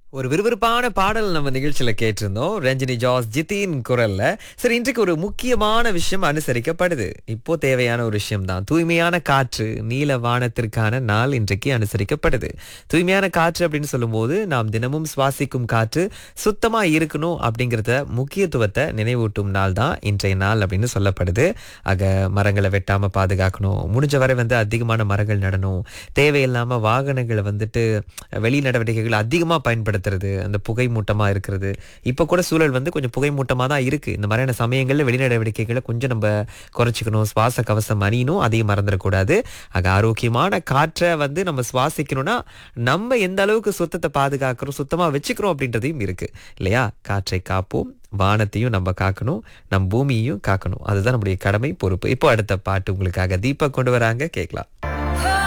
ஒரு விறுவிறுப்பான பாடல் நம்ம நிகழ்ச்சியில கேட்டிருந்தோம் ரஞ்சினி ஜாஸ் ஜித்தின் குரல்ல சரி இன்றைக்கு ஒரு முக்கியமான விஷயம் அனுசரிக்கப்படுது இப்போ தேவையான ஒரு விஷயம் தான் தூய்மையான காற்று நீல வானத்திற்கான நாள் இன்றைக்கு அனுசரிக்கப்படுது தூய்மையான காற்று அப்படின்னு சொல்லும்போது நாம் தினமும் சுவாசிக்கும் காற்று சுத்தமா இருக்கணும் அப்படிங்கறத முக்கியத்துவத்தை நினைவூட்டும் நாள் தான் இன்றைய நாள் அப்படின்னு சொல்லப்படுது ஆக மரங்களை வெட்டாம பாதுகாக்கணும் முடிஞ்ச வரை வந்து அதிகமான மரங்கள் நடணும் தேவையில்லாம வாகனங்களை வந்துட்டு வெளி நடவடிக்கைகள் அதிகமா பயன்படுத்துறது அந்த புகை மூட்டமா இருக்கிறது இப்ப கூட சூழல் வந்து கொஞ்சம் புகை மூட்டமா தான் இருக்கு இந்த மாதிரியான சமயங்கள்ல வெளி நடவடிக்கைகளை கொஞ்சம் நம்ம குறைச்சிக்கணும் சுவாச கவசம் அணியணும் அதையும் மறந்துடக்கூடாது ஆக ஆரோக்கியமான காற்றை வந்து நம்ம சுவாசிக்கணும்னா நம்ம எந்த அளவுக்கு சுத்தத்தை பாதுகாக்கிறோம் சுத்தமா வச்சுக்கிறோம் அப்படின்றதையும் இருக்கு இல்லையா காற்றை காப்போம் வானத்தையும் நம்ம காக்கணும் நம் பூமியையும் காக்கணும் அதுதான் நம்முடைய கடமை பொறுப்பு இப்போ அடுத்த பாட்டு உங்களுக்காக தீபக் கொண்டு வராங்க கேட்கலாம்